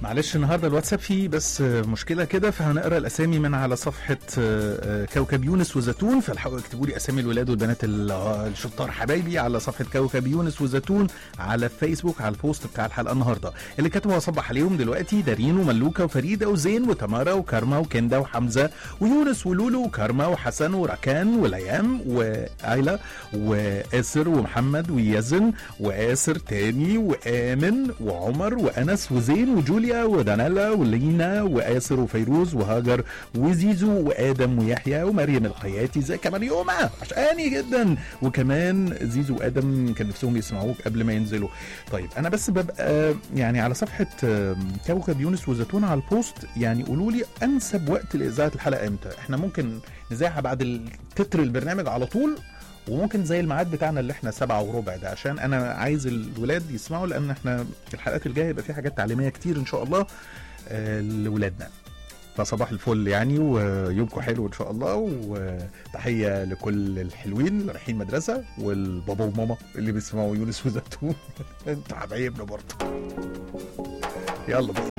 معلش النهارده الواتساب فيه بس مشكله كده فهنقرا الاسامي من على صفحه كوكب يونس وزيتون فالحقوا اكتبوا لي اسامي الولاد والبنات الشطار حبايبي على صفحه كوكب يونس وزيتون على فيسبوك على البوست بتاع الحلقه النهارده اللي كتبوا وصبح عليهم دلوقتي دارين وملوكه وفريده وزين وتمارا وكارما وكندا وحمزه ويونس ولولو وكارما وحسن وركان وليام وآيلا وآسر ومحمد ويزن وآسر تاني وآمن وعمر وأنس وزين وجوليا ودانيلا ولينا وآسر وفيروز وهاجر وزيزو وآدم ويحيى ومريم الخياتي زي كمان يومها عشقاني جدا وكمان زيزو وآدم كان نفسهم يسمعوك قبل ما ينزلوا طيب أنا بس ببقى يعني على صفحة كوكب يونس وزيتون على البوست يعني قولوا لي أنسب وقت لإذاعة الحلقة إمتى احنا ممكن نذاعها بعد تتر البرنامج على طول وممكن زي الميعاد بتاعنا اللي احنا سبعة وربع ده عشان انا عايز الولاد يسمعوا لان احنا الحلقات الجايه يبقى في حاجات تعليميه كتير ان شاء الله آه لولادنا فصباح الفل يعني ويومكم حلو ان شاء الله وتحيه لكل الحلوين اللي رايحين مدرسه والبابا وماما اللي بيسمعوا يونس وزيتون انتوا حبايبنا برضه يلا بس